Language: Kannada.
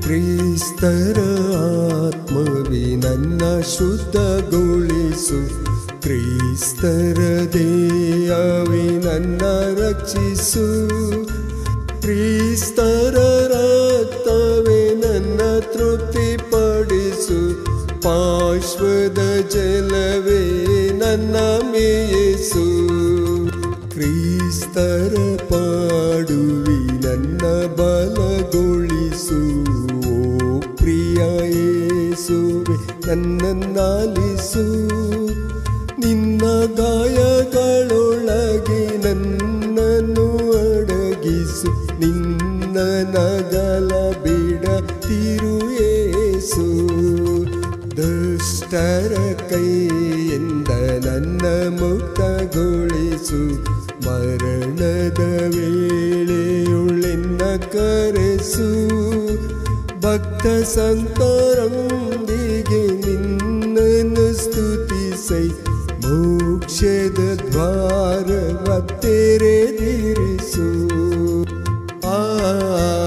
ಕ್ರಿಸ್ತರ ಆತ್ಮವಿ ನನ್ನ ಶುದ್ಧಗೊಳಿಸು ಕ್ರಿಸ್ತರ ದೇಹವಿ ನನ್ನ ರಕ್ಷಿಸು ಕ್ರಿಸ್ತರ ರಕ್ತವೇ ನನ್ನ ತೃಪ್ತಿಪಡಿಸು ಪಾರ್ಶ್ವದ ಜಲವೇ ನನ್ನ ಮೇಯಸು ಕ್ರಿಸ್ತರ ಪಾಡುವಿ ನನ್ನ ಬಲಗೊಳಿಸು ಓ ಪ್ರಿಯ ಯೇಸುವೆ ನನ್ನನ್ನಾಲಿಸು ನಿನ್ನ ಗಾಯಗಳೊಳಗೆ ನನ್ನನ್ನು ಅಡಗಿಸು ನಿನ್ನ ನಗಲ ಬಿಡ ತಿರುಯೇಸು ದುಷ್ಟರ ಕೈಯಿಂದ ನನ್ನ ಮುಕ್ತಗೊಳಿಸು ಮರಣದ ವೇಳೆಯುಳ್ಳೆನ್ನ ಕರೆಸು ಭಕ್ತ ಸಂತರೊಂದಿಗೆ ನಿನ್ನನ್ನು ಸ್ತುತಿಸೈ ಮೋಕ್ಷದ ದ್ವಾರವ ತೆರೆದಿರಿಸು ಆ